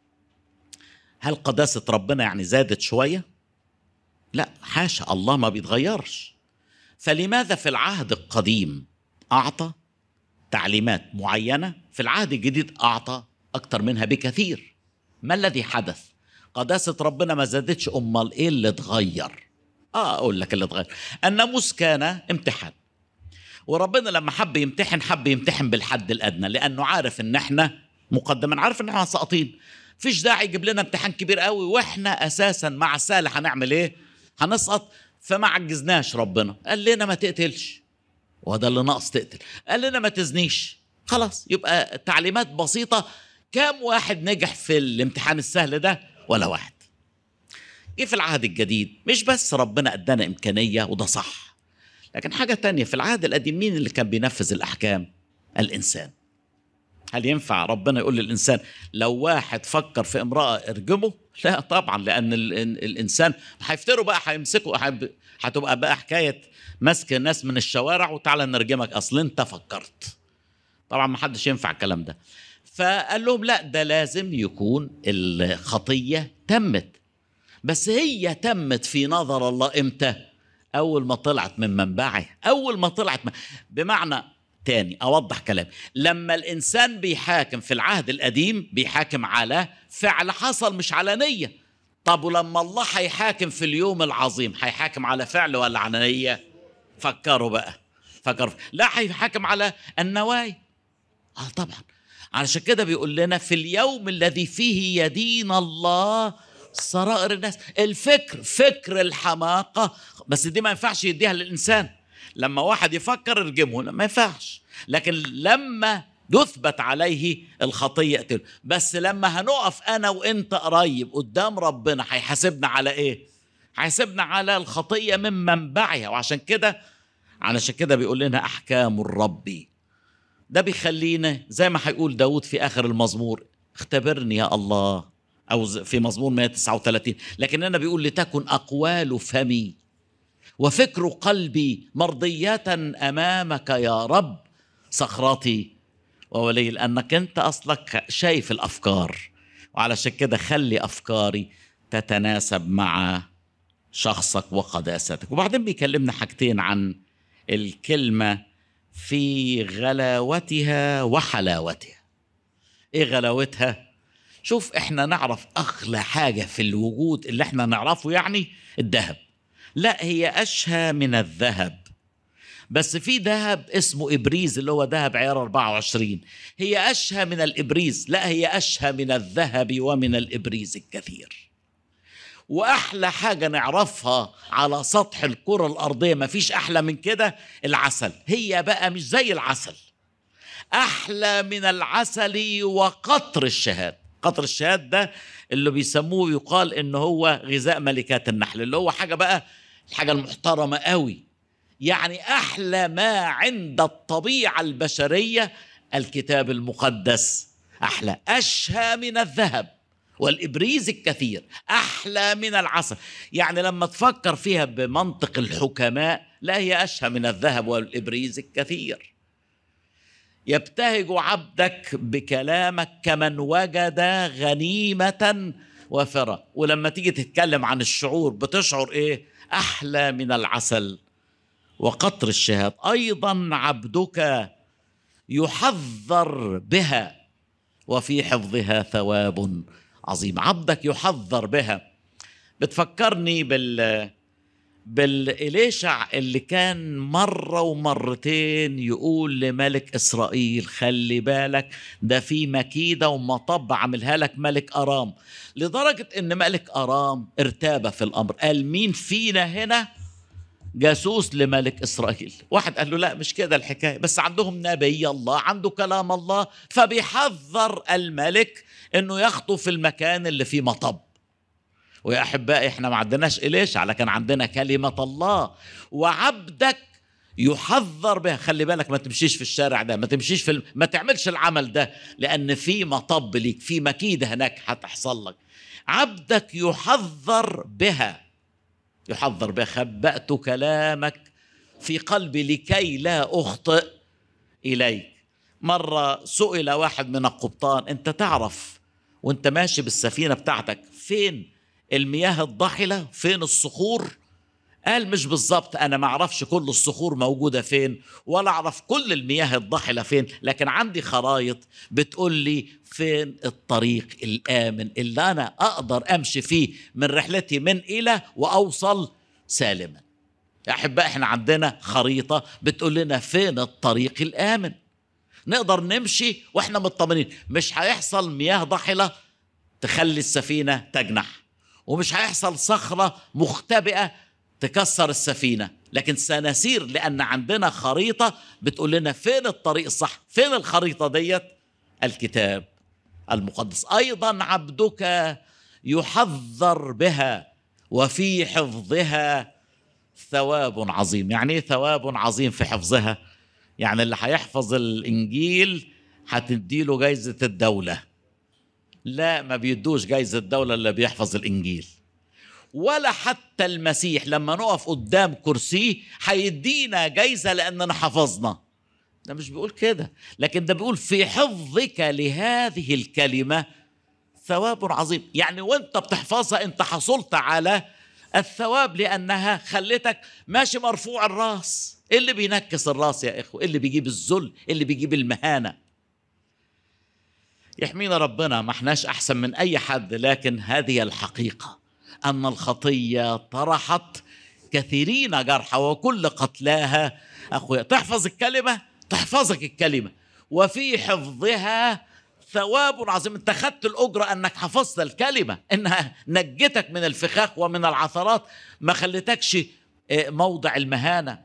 هل قداسه ربنا يعني زادت شويه لا حاشا الله ما بيتغيرش فلماذا في العهد القديم اعطى تعليمات معينه في العهد الجديد اعطى اكتر منها بكثير ما الذي حدث قداسه ربنا ما زادتش امال ايه اللي اتغير اه اقول لك اللي اتغير الناموس كان امتحان وربنا لما حب يمتحن حب يمتحن بالحد الادنى لانه عارف ان احنا مقدما عارف ان احنا ساقطين فيش داعي يجيب لنا امتحان كبير قوي واحنا اساسا مع السهل هنعمل ايه هنسقط فما عجزناش ربنا قال لنا ما تقتلش وده اللي ناقص تقتل قال لنا ما تزنيش خلاص يبقى تعليمات بسيطة كام واحد نجح في الامتحان السهل ده ولا واحد جه في العهد الجديد مش بس ربنا ادانا امكانية وده صح لكن حاجة تانية في العهد القديم مين اللي كان بينفذ الأحكام الإنسان هل ينفع ربنا يقول للإنسان لو واحد فكر في امرأة ارجمه لا طبعا لأن ال ال الإنسان هيفتروا بقى هيمسكوا هتبقى بقى حكاية مسك الناس من الشوارع وتعالى نرجمك أصل أنت فكرت طبعا ما حدش ينفع الكلام ده فقال لهم لا ده لازم يكون الخطية تمت بس هي تمت في نظر الله امتى اول ما طلعت من منبعه اول ما طلعت من بمعنى تاني اوضح كلامي لما الانسان بيحاكم في العهد القديم بيحاكم على فعل حصل مش على نيه طب ولما الله هيحاكم في اليوم العظيم هيحاكم على فعل ولا على نيه فكروا بقى فكروا لا هيحاكم على النوايا اه طبعا علشان كده بيقول لنا في اليوم الذي فيه يدين الله سرائر الناس الفكر فكر الحماقة بس دي ما ينفعش يديها للإنسان لما واحد يفكر ارجمه ما ينفعش لكن لما يثبت عليه الخطية اقتله بس لما هنقف أنا وإنت قريب قدام ربنا هيحاسبنا على إيه؟ هيحاسبنا على الخطية من منبعها وعشان كده علشان كده بيقول لنا أحكام الرب ده بيخلينا زي ما هيقول داود في آخر المزمور اختبرني يا الله أو في مزمور 139 لكن أنا بيقول لتكن أقوال فمي وفكر قلبي مرضية أمامك يا رب صخرتي وولي لأنك أنت أصلك شايف الأفكار وعلشان كده خلي أفكاري تتناسب مع شخصك وقداستك وبعدين بيكلمنا حاجتين عن الكلمة في غلاوتها وحلاوتها ايه غلاوتها شوف احنا نعرف اغلى حاجة في الوجود اللي احنا نعرفه يعني الذهب لا هي اشهى من الذهب بس في ذهب اسمه ابريز اللي هو ذهب عيار 24 هي اشهى من الابريز لا هي اشهى من الذهب ومن الابريز الكثير واحلى حاجه نعرفها على سطح الكره الارضيه ما فيش احلى من كده العسل هي بقى مش زي العسل احلى من العسل وقطر الشهاد قطر الشهاد ده اللي بيسموه يقال ان هو غذاء ملكات النحل اللي هو حاجه بقى الحاجه المحترمه قوي يعني احلى ما عند الطبيعه البشريه الكتاب المقدس احلى اشهى من الذهب والابريز الكثير احلى من العسل يعني لما تفكر فيها بمنطق الحكماء لا هي اشهى من الذهب والابريز الكثير يبتهج عبدك بكلامك كمن وجد غنيمه وفرة ولما تيجي تتكلم عن الشعور بتشعر ايه احلى من العسل وقطر الشهاد ايضا عبدك يحذر بها وفي حفظها ثواب عظيم عبدك يحذر بها بتفكرني بال بالإليشع اللي كان مرة ومرتين يقول لملك إسرائيل خلي بالك ده في مكيدة ومطب عملها لك ملك أرام لدرجة إن ملك أرام ارتاب في الأمر قال مين فينا هنا جاسوس لملك إسرائيل واحد قال له لا مش كده الحكاية بس عندهم نبي الله عنده كلام الله فبيحذر الملك إنه يخطو في المكان اللي فيه مطب ويا احبائي احنا ما عندناش اليشع لكن عندنا كلمه الله وعبدك يحذر بها خلي بالك ما تمشيش في الشارع ده ما تمشيش في ال... ما تعملش العمل ده لان في مطب ليك في مكيده هناك هتحصل لك عبدك يحذر بها يحذر بها خبأت كلامك في قلبي لكي لا اخطئ اليك مره سئل واحد من القبطان انت تعرف وانت ماشي بالسفينه بتاعتك فين المياه الضحله فين الصخور قال مش بالظبط انا ما اعرفش كل الصخور موجوده فين ولا اعرف كل المياه الضحله فين لكن عندي خرايط بتقول لي فين الطريق الامن اللي انا اقدر امشي فيه من رحلتي من الى واوصل سالما يا احباء احنا عندنا خريطه بتقول لنا فين الطريق الامن نقدر نمشي واحنا مطمنين مش هيحصل مياه ضحله تخلي السفينه تجنح ومش هيحصل صخره مختبئه تكسر السفينه لكن سنسير لان عندنا خريطه بتقول لنا فين الطريق الصح فين الخريطه ديت الكتاب المقدس ايضا عبدك يحذر بها وفي حفظها ثواب عظيم يعني ايه ثواب عظيم في حفظها يعني اللي هيحفظ الانجيل هتديله جايزه الدوله لا ما بيدوش جايزة الدولة اللي بيحفظ الإنجيل ولا حتى المسيح لما نقف قدام كرسيه هيدينا جايزة لأننا حفظنا ده مش بيقول كده لكن ده بيقول في حفظك لهذه الكلمة ثواب عظيم يعني وانت بتحفظها انت حصلت على الثواب لأنها خلتك ماشي مرفوع الراس ايه اللي بينكس الراس يا اخوة ايه اللي بيجيب الذل ايه اللي بيجيب المهانه يحمينا ربنا ما احناش احسن من اي حد لكن هذه الحقيقه ان الخطيه طرحت كثيرين جرحى وكل قتلاها اخويا تحفظ الكلمه تحفظك الكلمه وفي حفظها ثواب عظيم انت خدت الاجره انك حفظت الكلمه انها نجتك من الفخاخ ومن العثرات ما خلتكش موضع المهانه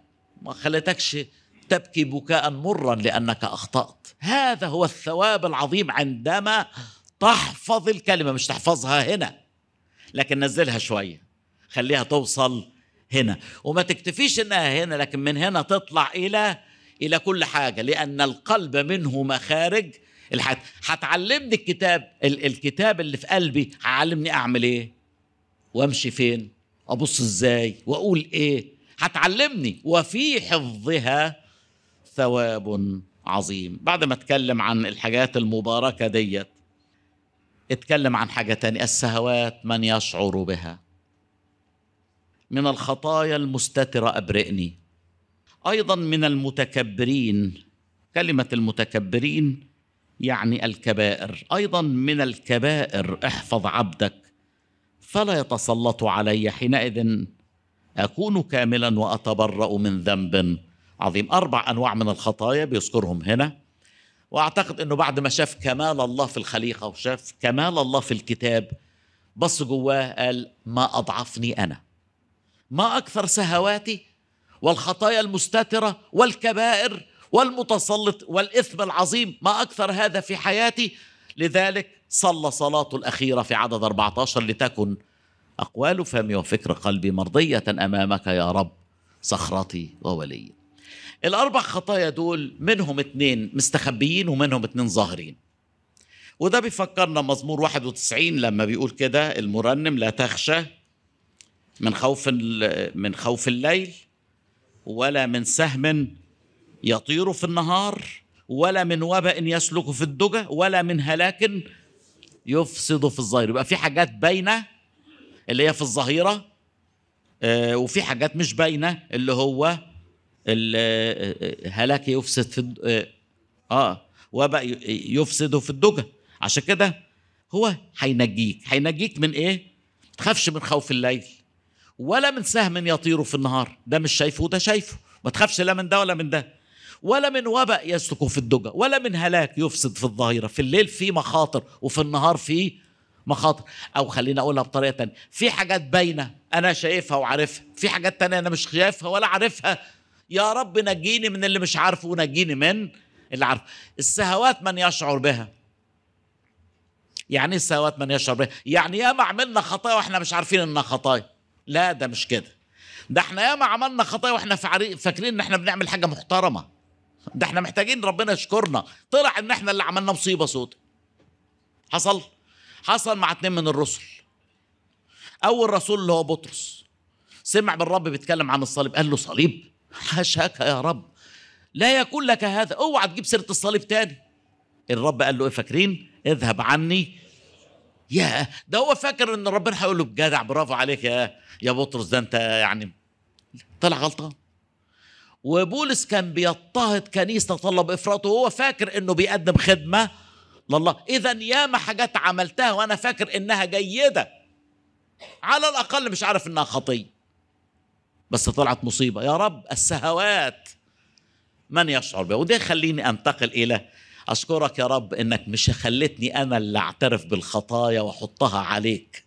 ما خلتكش تبكي بكاء مرا لانك اخطات هذا هو الثواب العظيم عندما تحفظ الكلمه مش تحفظها هنا لكن نزلها شويه خليها توصل هنا وما تكتفيش انها هنا لكن من هنا تطلع الى الى كل حاجه لان القلب منه مخارج الحياه هتعلمني الكتاب ال- الكتاب اللي في قلبي هيعلمني اعمل ايه وامشي فين ابص ازاي واقول ايه هتعلمني وفي حفظها ثواب عظيم بعد ما اتكلم عن الحاجات المباركه ديت اتكلم عن حاجه تانية السهوات من يشعر بها من الخطايا المستتره ابرئني ايضا من المتكبرين كلمه المتكبرين يعني الكبائر ايضا من الكبائر احفظ عبدك فلا يتسلط علي حينئذ اكون كاملا واتبرا من ذنب عظيم اربع انواع من الخطايا بيذكرهم هنا واعتقد انه بعد ما شاف كمال الله في الخليقه وشاف كمال الله في الكتاب بص جواه قال ما اضعفني انا ما اكثر سهواتي والخطايا المستتره والكبائر والمتسلط والاثم العظيم ما اكثر هذا في حياتي لذلك صلى صلاته الاخيره في عدد 14 لتكن اقوال فمي وفكر قلبي مرضيه امامك يا رب صخرتي وولي الاربع خطايا دول منهم اتنين مستخبيين ومنهم اتنين ظاهرين وده بيفكرنا مزمور 91 لما بيقول كده المرنم لا تخشى من خوف من خوف الليل ولا من سهم يطير في النهار ولا من وباء يسلك في الدجى ولا من هلاك يفسد في الظاهر يبقى في حاجات باينه اللي هي في الظهيره آه، وفي حاجات مش باينه اللي هو الهلاك يفسد في الد- اه آه، وباء ي- يفسد في الدجى عشان كده هو هينجيك هينجيك من ايه تخافش من خوف الليل ولا من سهم يطير في النهار ده مش شايفه وده شايفه ما تخافش لا من ده ولا من ده ولا من وباء يسلك في الدجى ولا من هلاك يفسد في الظهيرة في الليل في مخاطر وفي النهار في مخاطر او خلينا اقولها بطريقه تانية في حاجات باينه انا شايفها وعارفها في حاجات تانية انا مش شايفها ولا عارفها يا رب نجيني من اللي مش عارفه ونجيني من اللي عارفه السهوات من يشعر بها يعني ايه السهوات من يشعر بها يعني ياما عملنا خطايا واحنا مش عارفين انها خطايا لا ده مش كده ده احنا ياما عملنا خطايا واحنا فعري- فاكرين ان احنا بنعمل حاجه محترمه ده احنا محتاجين ربنا يشكرنا طلع ان احنا اللي عملنا مصيبه سودة حصل حصل مع اتنين من الرسل اول رسول اللي هو بطرس سمع بالرب بيتكلم عن الصليب قال له صليب حاشاك يا رب لا يكون لك هذا اوعى تجيب سيره الصليب تاني الرب قال له ايه فاكرين اذهب عني يا ده هو فاكر ان ربنا هيقول له جدع برافو عليك يا يا بطرس ده انت يعني طلع غلطان وبولس كان بيضطهد كنيسه طلب افراطه وهو فاكر انه بيقدم خدمه لله اذا ياما حاجات عملتها وانا فاكر انها جيده على الاقل مش عارف انها خطيه بس طلعت مصيبه يا رب السهوات من يشعر بها وده خليني انتقل الى اشكرك يا رب انك مش خلتني انا اللي اعترف بالخطايا واحطها عليك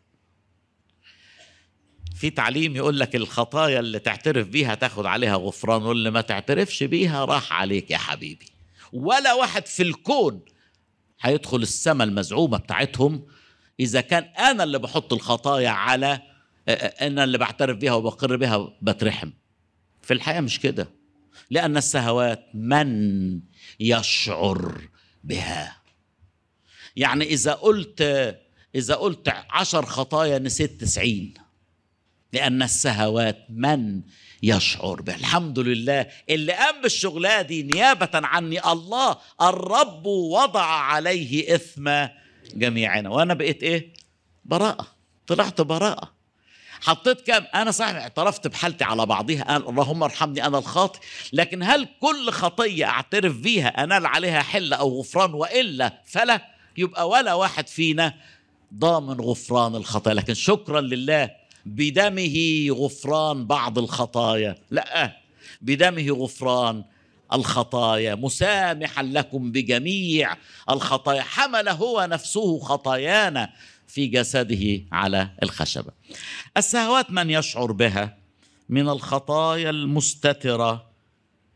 في تعليم يقول لك الخطايا اللي تعترف بيها تاخد عليها غفران واللي ما تعترفش بيها راح عليك يا حبيبي ولا واحد في الكون هيدخل السماء المزعومة بتاعتهم إذا كان أنا اللي بحط الخطايا على أنا اللي بعترف بيها وبقر بيها بترحم في الحقيقة مش كده لأن السهوات من يشعر بها يعني إذا قلت إذا قلت عشر خطايا نسيت تسعين لأن السهوات من يشعر بها الحمد لله اللي قام بالشغلة دي نيابة عني الله الرب وضع عليه إثم جميعنا وأنا بقيت إيه براءة طلعت براءة حطيت كام انا صحيح اعترفت بحالتي على بعضها قال اللهم ارحمني انا الخاطئ لكن هل كل خطيه اعترف بيها انال عليها حل او غفران والا فلا يبقى ولا واحد فينا ضامن غفران الخطايا لكن شكرا لله بدمه غفران بعض الخطايا لا بدمه غفران الخطايا مسامحا لكم بجميع الخطايا حمل هو نفسه خطايانا في جسده على الخشبه السهوات من يشعر بها من الخطايا المستتره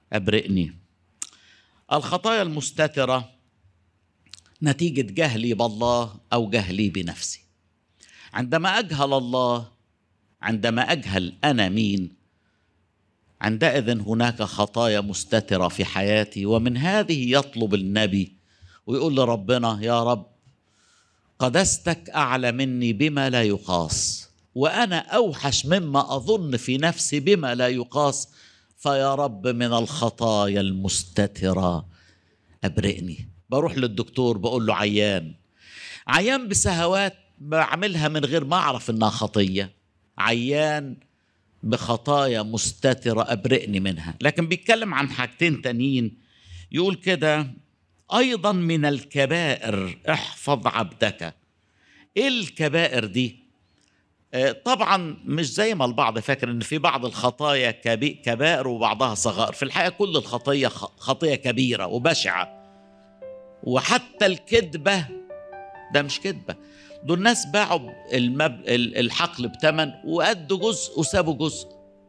ابرئني الخطايا المستتره نتيجه جهلي بالله او جهلي بنفسي عندما اجهل الله عندما اجهل انا مين عندئذ هناك خطايا مستتره في حياتي ومن هذه يطلب النبي ويقول لربنا يا رب قدستك اعلى مني بما لا يقاس وانا اوحش مما اظن في نفسي بما لا يقاس فيا رب من الخطايا المستتره ابرئني بروح للدكتور بقول له عيان عيان بسهوات بعملها من غير ما اعرف انها خطيه عيان بخطايا مستتره ابرئني منها لكن بيتكلم عن حاجتين تانيين يقول كده ايضا من الكبائر احفظ عبدك ايه الكبائر دي آه، طبعا مش زي ما البعض فاكر ان في بعض الخطايا كبي- كبائر وبعضها صغائر في الحقيقه كل الخطيه خ- خطيه كبيره وبشعه وحتى الكذبه ده مش كذبه دول ناس باعوا المب... ال- الحقل بثمن وادوا جزء وسابوا جزء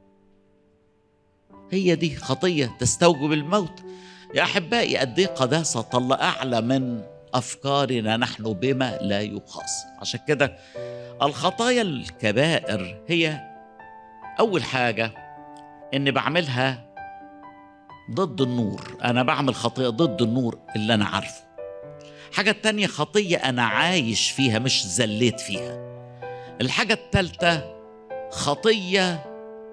هي دي خطيه تستوجب الموت يا احبائي قد ايه قداسه الله اعلى من افكارنا نحن بما لا يقاس عشان كده الخطايا الكبائر هي اول حاجه اني بعملها ضد النور انا بعمل خطيه ضد النور اللي انا عارفه حاجة التانية خطية أنا عايش فيها مش زليت فيها الحاجة التالتة خطية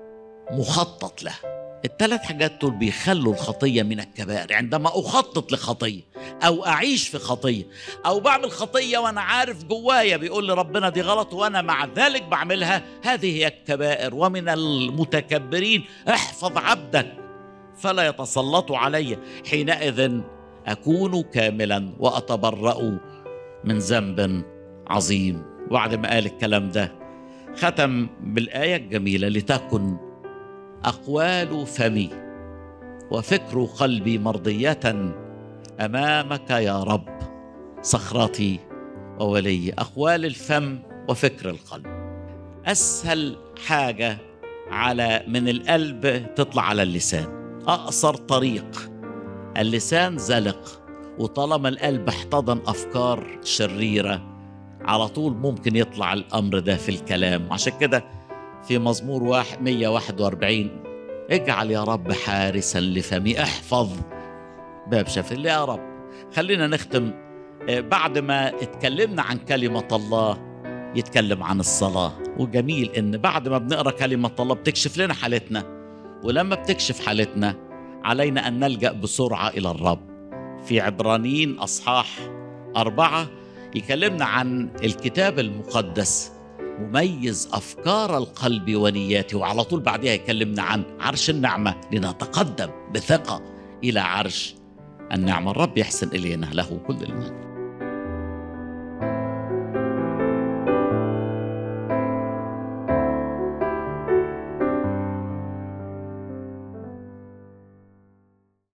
مخطط لها الثلاث حاجات دول بيخلوا الخطية من الكبائر عندما أخطط لخطية أو أعيش في خطية أو بعمل خطية وأنا عارف جوايا بيقول لي ربنا دي غلط وأنا مع ذلك بعملها هذه هي الكبائر ومن المتكبرين احفظ عبدك فلا يتسلطوا علي حينئذ أكون كاملا وأتبرأ من ذنب عظيم بعد ما قال الكلام ده ختم بالآية الجميلة لتكن أقوال فمي وفكر قلبي مرضية أمامك يا رب صخرتي وولي أقوال الفم وفكر القلب أسهل حاجة على من القلب تطلع على اللسان أقصر طريق اللسان زلق وطالما القلب احتضن افكار شريره على طول ممكن يطلع الامر ده في الكلام عشان كده في مزمور واحد 141 اجعل يا رب حارسا لفمي احفظ باب شفي يا رب خلينا نختم آه، بعد ما اتكلمنا عن كلمة الله يتكلم عن الصلاة وجميل ان بعد ما بنقرا كلمة الله بتكشف لنا حالتنا ولما بتكشف حالتنا علينا أن نلجأ بسرعة إلى الرب في عبرانيين أصحاح أربعة يكلمنا عن الكتاب المقدس مميز أفكار القلب ونياته وعلى طول بعدها يكلمنا عن عرش النعمة لنتقدم بثقة إلى عرش النعمة الرب يحسن إلينا له كل المجد